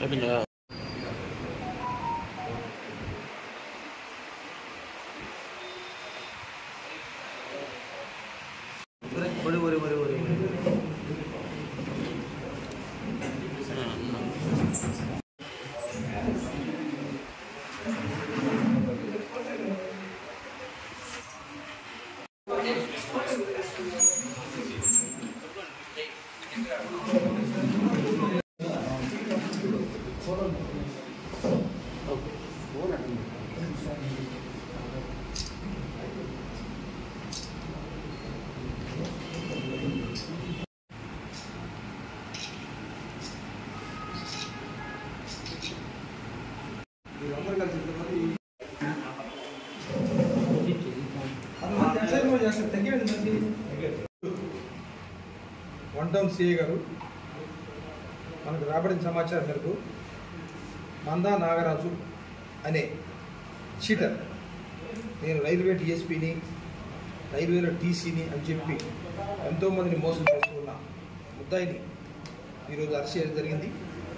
అయిపోయిందా ఒరి ఒరి ఒరి ఒరి మీరందరూ కలిసి ఇంతమంది అంత ఎక్సైట్మెంట్ చేస్తారు తగ్గాడు మంది వన్ టౌన్ సిఏ గారు మనకు రాబడిన సమాచారం మేరకు మందా నాగరాజు అనే చీటర్ నేను రైల్వే డిఎస్పీని రైల్వేలో టీసీని అని చెప్పి ఎంతోమందిని మోసం చేస్తూ ఉన్న ముద్దాయిని ఈరోజు అరెస్ట్ చేయడం జరిగింది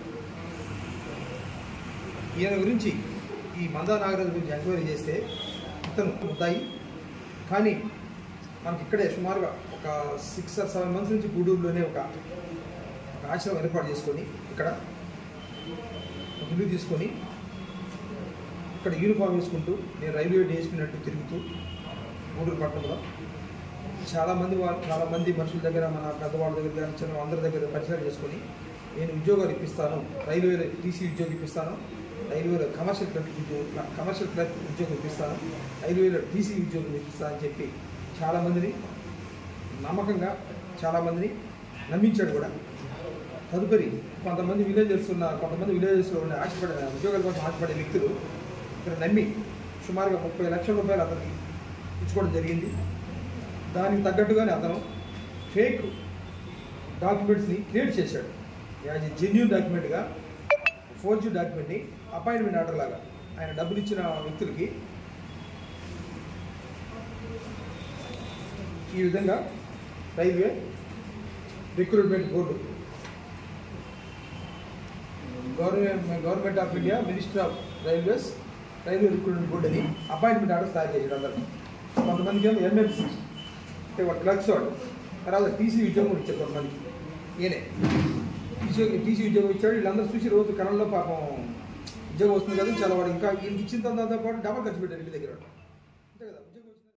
ఈయన గురించి ఈ మందా నాగరాజు గురించి ఎంక్వైరీ చేస్తే ఇతను ముద్దాయి కానీ మనకి ఇక్కడే సుమారుగా ఒక సిక్స్ ఆర్ సెవెన్ మంత్స్ నుంచి గూడూరులోనే ఒక ఒక ఆశ్రమం ఏర్పాటు చేసుకొని ఇక్కడ ఒక ఇల్లు తీసుకొని ఇక్కడ యూనిఫామ్ వేసుకుంటూ నేను రైల్వే డిఎస్పీనట్టు తిరుగుతూ గూడూరు పట్టణంలో చాలామంది వాళ్ళు చాలామంది మనుషుల దగ్గర మన పెద్దవాళ్ళ దగ్గర కానీ చిన్న అందరి దగ్గర పరిచయం చేసుకొని నేను ఉద్యోగాలు ఇప్పిస్తాను రైల్వే టీసీ ఉద్యోగం ఇప్పిస్తాను రైల్వేలో కమర్షియల్ క్లర్క్ ఉద్యోగం కమర్షియల్ క్లర్క్ ఉద్యోగం ఇప్పిస్తాను రైల్వేలో టీసీ ఉద్యోగం ఇప్పిస్తాను అని చెప్పి చాలామందిని నమ్మకంగా చాలామందిని నమ్మించాడు కూడా తదుపరి కొంతమంది విలేజర్స్ ఉన్న కొంతమంది విలేజెస్లో ఉన్న ఆశపడే ఉద్యోగాల కోసం ఆశపడే వ్యక్తులు ఇక్కడ నమ్మి సుమారుగా ముప్పై లక్షల రూపాయలు అతనికి ఇచ్చుకోవడం జరిగింది దానికి తగ్గట్టుగానే అతను ఫేక్ డాక్యుమెంట్స్ని క్రియేట్ చేశాడు యాజ్ ఎ జెన్యున్ డాక్యుమెంట్గా ఫోర్జీ డాక్యుమెంట్ని అపాయింట్మెంట్ ఆర్డర్ లాగా ఆయన డబ్బులు ఇచ్చిన వ్యక్తులకి ఈ విధంగా railway recruitment board government government of India minister of railways railway recruitment board అని అపాయింట్మెంట్ ఆర్డర్ తయారు చేశాడు అందరికి కొంతమందికి ఏమో ఎంఎంసీ అంటే వాడు క్లర్క్స్ వాడు తర్వాత టీసీ ఉద్యోగం కూడా ఇచ్చారు కొంతమందికి ఈయనే టీసీ టీసీ ఉద్యోగం ఇచ్చాడు వీళ్ళందరూ చూసి రోజు కళల్లో పాపం ఉద్యోగం వస్తుంది కదా చాలా వాడు ఇంకా ఈయనకి ఇచ్చిన దాంతో పాటు డబల్ ఖర్చు పెట్టారు ఇంటి దగ్గర వాడు.